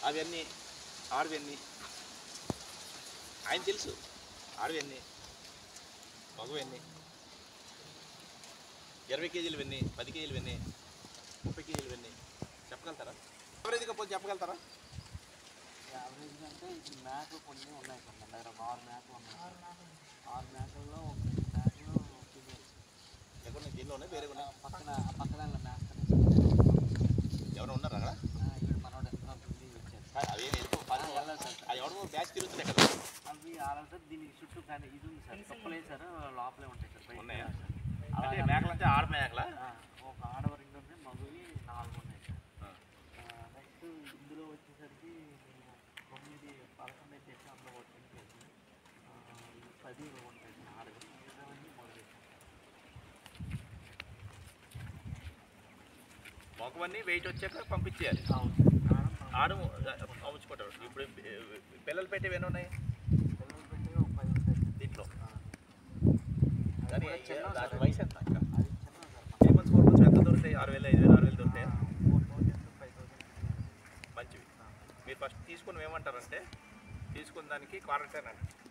అవన్నీ ఆడవన్నీ ఆయన తెలుసు ఆడవన్నీ మగవన్నీ ఇరవై కేజీలు వెన్ని పది కేజీలు వెన్ని ముప్పై కేజీలు వెన్ని చెప్పగలుగుతారా ఎవరైతే పోతే చెప్పగలుగుతారా యావరేజ్ అంటే ఇప్పుడు మేకలు కొన్ని ఉన్నాయి సార్ మన దగ్గర ఒక ఆరు మేకలు ఉన్నాయి ఆరు మేకల్లో ఒక రెండు మేకలు ఫీమేల్స్ ఎక్కడ ఉన్నాయి దీనిలో ఉన్నాయి వేరే ఉన్నాయి పక్కన ఆ పక్కన మేస్తానే ఎవరు ఉన్నారా అక్కడ ఇక్కడ మనోడు ఎంత బుద్ధి ఇచ్చారు కాదు, అవి ఏం వెళ్ళిపో పని ఆ, వెళ్ళదు సార్. అది ఎవడో బ్యాచ్ తిరుగుతున్నాయి కదా అవి ఆల్రెడీ దీనికి చుట్టూ కానీ ఇది ఉంది సార్ కప్పలు వేసారు లోపలే ఉంటాయి సార్ బయట ఉన్నాయా? రావు సార్. అంటే అలాగే మేకలు అంటే ఆడ మేకలా ఆ, ఒక ఆడవ రెండు ఉన్నాయి మగవి నాలుగు ఉన్నాయి సార్ ఆ. నెక్స్ట్ ఇందులో వచ్చేసరికి మేము తొమ్మిది పదకొండు అయితే తెచ్చి అందులో ఒక టెన్ చేసి పది ఉంటాయి సార్ ఆడవి మిగతావన్నీ మొదలు మగవన్నీ వెయిట్ వచ్చాక పంపించేయాలి ఆడు అమ్ముచుకుంటాడు ఇప్పుడు పిల్లలు పెట్టేవి ఎన్ని ఉన్నాయి పిల్లలు పెట్టి ఒక పది ఉంటాయి దీంట్లో ఆ. కానీ కూడా చిన్న దాని సార్. వయసు ఎంత ఇంకా అది చిన్న sir three months four months ఎంత దొరుకుతాయి ఆరు వేలు ఐదు వేలు ఆరు వేలు దొరుకుతాయి ఫోర్ థౌసండ్ ఫైవ్ థౌసండ్ మంచివి మీరు ఫస్ట్ తీసుకుని ఏమంటారంటే తీసుకున్న దానికి క్వారంటైన్ అండి